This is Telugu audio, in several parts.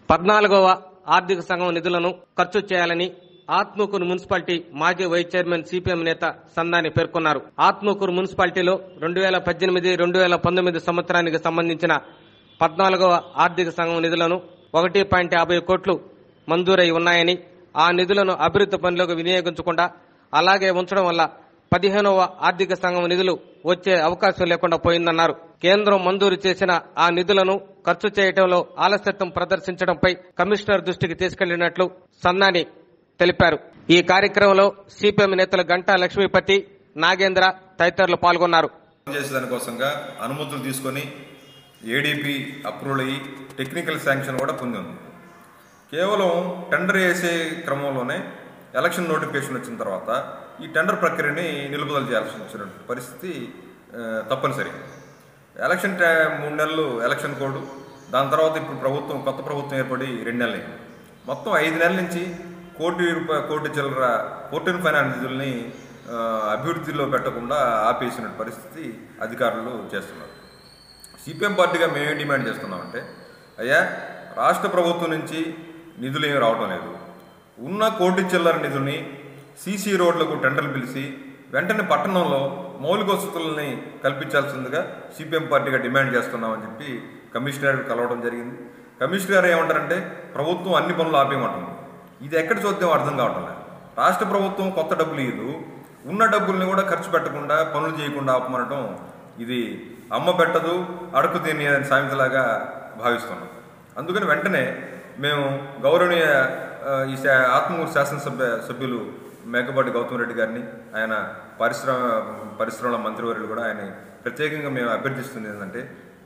పద్నాలుగవ ఆర్థిక సంఘం నిధులను ఖర్చు చేయాలని ఆత్మకూరు మున్సిపాలిటీ మాజీ వైస్ చైర్మన్ సిపిఎం నేత సందాని పేర్కొన్నారు ఆత్మకూరు మున్సిపాలిటీలో రెండు వేల పద్దెనిమిది రెండు వేల పంతొమ్మిది సంవత్సరానికి సంబంధించిన పద్నాలుగవ ఆర్థిక సంఘం నిధులను ఒకటి పాయింట్ యాభై కోట్లు మంజూరై ఉన్నాయని ఆ నిధులను అభివృద్ధి పనులకు వినియోగించకుండా అలాగే ఉంచడం వల్ల పదిహేనవ ఆర్థిక సంఘం నిధులు వచ్చే అవకాశం లేకుండా పోయిందన్నారు కేంద్రం మంజూరు చేసిన ఆ నిధులను ఖర్చు చేయడంలో ఆలస్యత్వం ప్రదర్శించడంపై కమిషనర్ దృష్టికి తీసుకెళ్లినట్లు సన్నాని తెలిపారు ఈ కార్యక్రమంలో సిపిఎం నేతలు గంటా లక్ష్మీపతి నాగేంద్ర తదితరులు పాల్గొన్నారు చేసే దానికోసంగా అనుమతులు తీసుకొని ఏడీపీ అప్రూవల్ అయ్యి టెక్నికల్ శాంక్షన్ కూడా పొందింది కేవలం టెండర్ వేసే క్రమంలోనే ఎలక్షన్ నోటిఫికేషన్ వచ్చిన తర్వాత ఈ టెండర్ ప్రక్రియని నిలుపుదల చేయాల్సి వచ్చిన పరిస్థితి ఆ, తప్పనిసరి ఎలక్షన్ టై మూడు నెలలు ఎలక్షన్ కోడ్ దాని తర్వాత ఇప్పుడు ప్రభుత్వం కొత్త ప్రభుత్వం ఏర్పడి రెండు నెలలు అయింది మొత్తం ఐదు నెలల నుంచి కోటి రూపాయ కోటి చిల్లర ఫోర్టీన్ ఫైనాన్స్ నిధుల్ని ఆ, అభివృద్ధిలో పెట్టకుండా ఆపేసిన పరిస్థితి అధికారులు చేస్తున్నారు సిపిఎం పార్టీగా మేమేం డిమాండ్ చేస్తున్నామంటే అయ్యా రాష్ట్ర ప్రభుత్వం నుంచి నిధులు ఏమి రావడం లేదు ఉన్న కోటి చిల్లర నిధుల్ని సీసీ రోడ్లకు టెండర్లు పిలిచి వెంటనే పట్టణంలో మౌలిక వసతులని కల్పించాల్సిందిగా సిపిఎం పార్టీగా డిమాండ్ చేస్తున్నామని చెప్పి కమిషనర్ కలవడం జరిగింది కమిషనర్ ఏమంటారంటే ప్రభుత్వం అన్ని పనులు ఆపేయమంటుంది ఇది ఎక్కడ చూద్దాం అర్థం కావటం లేదు రాష్ట్ర ప్రభుత్వం కొత్త డబ్బులు ఇయ్యదు ఉన్న డబ్బుల్ని కూడా ఖర్చు పెట్టకుండా పనులు చేయకుండా ఆపమనటం ఇది అమ్మ పెట్టదు అడుగు తిని అని సామెతలాగా భావిస్తున్నాం అందుకని వెంటనే మేము గౌరవనీయ ఆ, ఈ శా- ఆత్మూరు శాసనసభ్య సభ్యులు మేకపాటి గౌతమ్ రెడ్డి గారిని ఆయన పరిశ్రమ పరిశ్రమల మంత్రివర్యులు కూడా ఆయన ప్రత్యేకంగా మేము అభ్యర్థిస్తుంది ఏంటంటే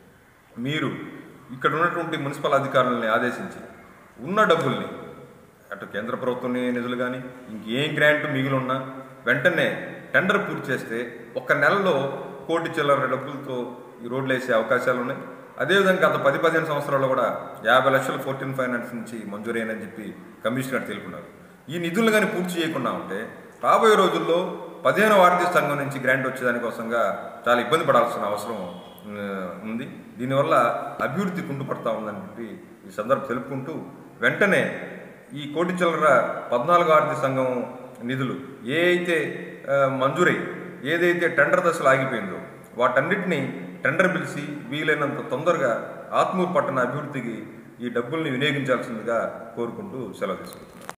మీరు ఇక్కడ ఉన్నటువంటి మున్సిపల్ అధికారులని ఆదేశించి ఉన్న డబ్బుల్ని అటు కేంద్ర ప్రభుత్వం నిధులు కానీ ఇంకేం గ్రాంట్ మిగిలి ఉన్నా వెంటనే టెండర్ పూర్తి చేస్తే ఒక్క నెలలో కోటి చిల్లర డబ్బులతో ఈ రోడ్లు వేసే అవకాశాలు ఉన్నాయి అదేవిధంగా గత పది పదిహేను సంవత్సరాల్లో కూడా యాభై లక్షల ఫోర్టీన్ ఫైనాన్స్ నుంచి మంజూరైనని చెప్పి కమిషనర్ తెలుపున్నారు ఈ నిధులు కానీ పూర్తి చేయకుండా ఉంటే రాబోయే రోజుల్లో పదిహేను ఆర్థిక సంఘం నుంచి గ్రాంట్ వచ్చేదానికోసంగా చాలా ఇబ్బంది పడాల్సిన అవసరం ఆ, ఉంది దీనివల్ల అభివృద్ధి కుంటుపడతా ఉందని చెప్పి ఈ సందర్భం తెలుపుకుంటూ వెంటనే ఈ కోటి చిల్లర పద్నాలుగు ఆర్థిక సంఘం నిధులు ఏ అయితే ఆ, మంజూరై ఏదైతే టెండర్ దశలో ఆగిపోయిందో వాటన్నిటిని టెండర్ పిలిచి వీలైనంత తొందరగా ఆత్మూరు పట్టణ అభివృద్ధికి ఈ డబ్బుల్ని వినియోగించాల్సిందిగా కోరుకుంటూ సెలవు తీసుకుంటున్నాను